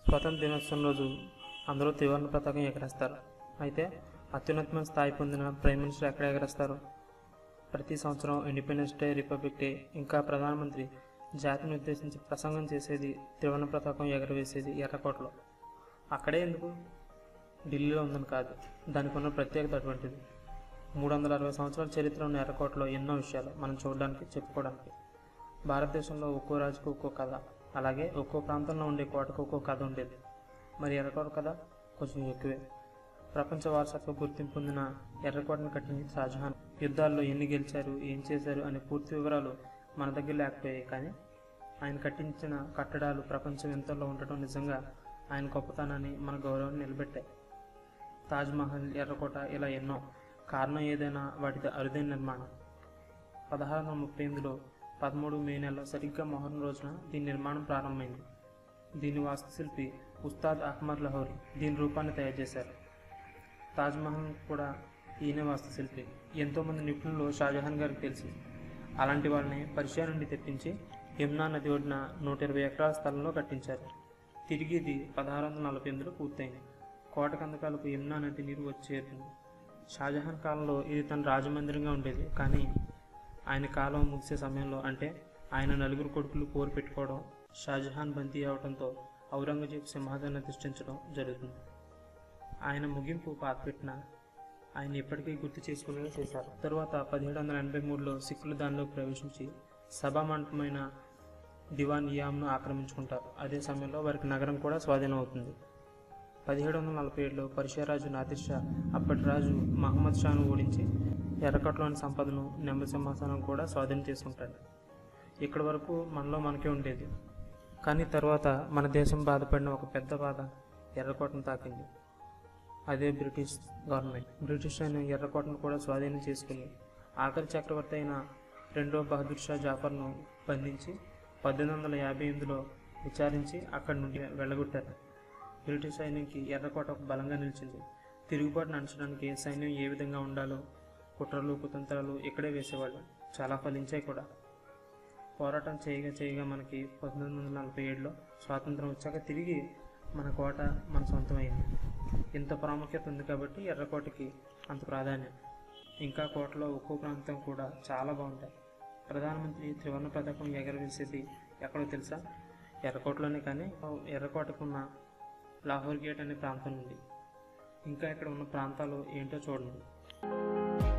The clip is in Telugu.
స్వతంత్ర దినోత్సవం రోజు అందరూ త్రివర్ణ పతాకం ఎగరేస్తారు అయితే అత్యున్నతమైన స్థాయి పొందిన ప్రైమ్ మినిస్టర్ ఎక్కడ ఎగరేస్తారు ప్రతి సంవత్సరం ఇండిపెండెన్స్ డే రిపబ్లిక్ డే ఇంకా ప్రధానమంత్రి జాతిని ఉద్దేశించి ప్రసంగం చేసేది త్రివర్ణ పతాకం ఎగరవేసేది ఎర్రకోటలో అక్కడే ఎందుకు ఢిల్లీలో ఉందని కాదు దానికి ఉన్న ప్రత్యేకత అటువంటిది మూడు వందల అరవై సంవత్సరాల చరిత్ర ఉన్న ఎర్రకోటలో ఎన్నో విషయాలు మనం చూడడానికి చెప్పుకోవడానికి భారతదేశంలో ఒక్కో రాజుకు ఒక్కో కథ అలాగే ఒక్కో ప్రాంతంలో ఉండే కోటకు ఒక్కో కథ ఉండేది మరి ఎర్రకోట కథ కొంచెం ఎక్కువే ప్రపంచ వారసత్వ గుర్తింపు పొందిన ఎర్రకోటను కట్టింది షాజహాన్ యుద్ధాల్లో ఎన్ని గెలిచారు ఏం చేశారు అనే పూర్తి వివరాలు మన దగ్గర లేకపోయాయి కానీ ఆయన కట్టించిన కట్టడాలు ప్రపంచం ఎంతలో ఉండటం నిజంగా ఆయన గొప్పతనాన్ని మన గౌరవాన్ని నిలబెట్టాయి తాజ్మహల్ ఎర్రకోట ఇలా ఎన్నో కారణం ఏదైనా వాటిది అరుదైన నిర్మాణం పదహారు వందల ముప్పై ఎనిమిదిలో పదమూడు మే నెల సరిగ్గా మొహరం రోజున దీని నిర్మాణం ప్రారంభమైంది దీని వాస్తుశిల్పి ఉస్తాద్ అహ్మద్ లహోరి దీని రూపాన్ని తయారు చేశారు తాజ్మహల్ కూడా ఈయన వాస్తుశిల్పి ఎంతోమంది నిపుణులు షాజహాన్ గారికి తెలుసు అలాంటి వాళ్ళని పర్షియా నుండి తెప్పించి యమునా నది ఒడ్డున నూట ఇరవై ఎకరాల స్థలంలో కట్టించారు తిరిగి ఇది పదహారు వందల నలభై ఎనిమిదిలో పూర్తయింది కోట కందకాలకు యమునా నది నీరు వచ్చి చేరుతుంది షాజహాన్ కాలంలో ఇది తన రాజమందిరంగా ఉండేది కానీ ఆయన కాలం ముగిసే సమయంలో అంటే ఆయన నలుగురు కొడుకులు పోరు పెట్టుకోవడం షాజహాన్ బందీ అవడంతో ఔరంగజేబు సింహాసనం అధిష్ఠించడం జరుగుతుంది ఆయన ముగింపు పాతపెట్టిన ఆయన ఇప్పటికీ గుర్తు చేసుకునేలా చేశారు తరువాత పదిహేడు వందల ఎనభై మూడులో సిక్కులు దానిలో ప్రవేశించి సభామంటపమైన దివాన్ ఇయామ్ను ఆక్రమించుకుంటారు అదే సమయంలో వారికి నగరం కూడా స్వాధీనం అవుతుంది పదిహేడు వందల నలభై ఏడులో పర్షియా నాదిర్ షా అప్పటి రాజు మహమ్మద్ షాను ఓడించి ఎర్రకోటలోని సంపదను నెమ్మది సింహాసనం కూడా స్వాధీనం చేసుకుంటాడు ఇక్కడి వరకు మనలో మనకే ఉండేది కానీ తర్వాత మన దేశం బాధపడిన ఒక పెద్ద బాధ ఎర్రకోటను తాకింది అదే బ్రిటిష్ గవర్నమెంట్ బ్రిటిష్ అయిన ఎర్రకోటను కూడా స్వాధీనం చేసుకుని ఆఖరి చక్రవర్తి అయిన రెండో బహదూర్ షా జాఫర్ను బంధించి పద్దెనిమిది వందల యాభై ఎనిమిదిలో విచారించి అక్కడి నుండి వెళ్ళగొట్టారు బ్రిటిష్ సైన్యంకి ఎర్రకోట ఒక బలంగా నిలిచింది తిరుగుబాటు నడచడానికి సైన్యం ఏ విధంగా ఉండాలో కుట్రలు కుతంత్రాలు ఇక్కడే వేసేవాళ్ళు చాలా ఫలించాయి కూడా పోరాటం చేయగా చేయగా మనకి పంతొమ్మిది వందల నలభై ఏడులో స్వాతంత్రం వచ్చాక తిరిగి మన కోట మన సొంతమైంది ఇంత ప్రాముఖ్యత ఉంది కాబట్టి ఎర్రకోటకి అంత ప్రాధాన్యం ఇంకా కోటలో ఒక్కో ప్రాంతం కూడా చాలా బాగుంటాయి ప్రధానమంత్రి త్రివర్ణ పథకం ఎగరవేసేది ఎక్కడో తెలుసా ఎర్రకోటలోనే కానీ ఎర్రకోటకున్న లాహోర్ గేట్ అనే ప్రాంతం నుండి ఇంకా ఇక్కడ ఉన్న ప్రాంతాలు ఏంటో చూడండి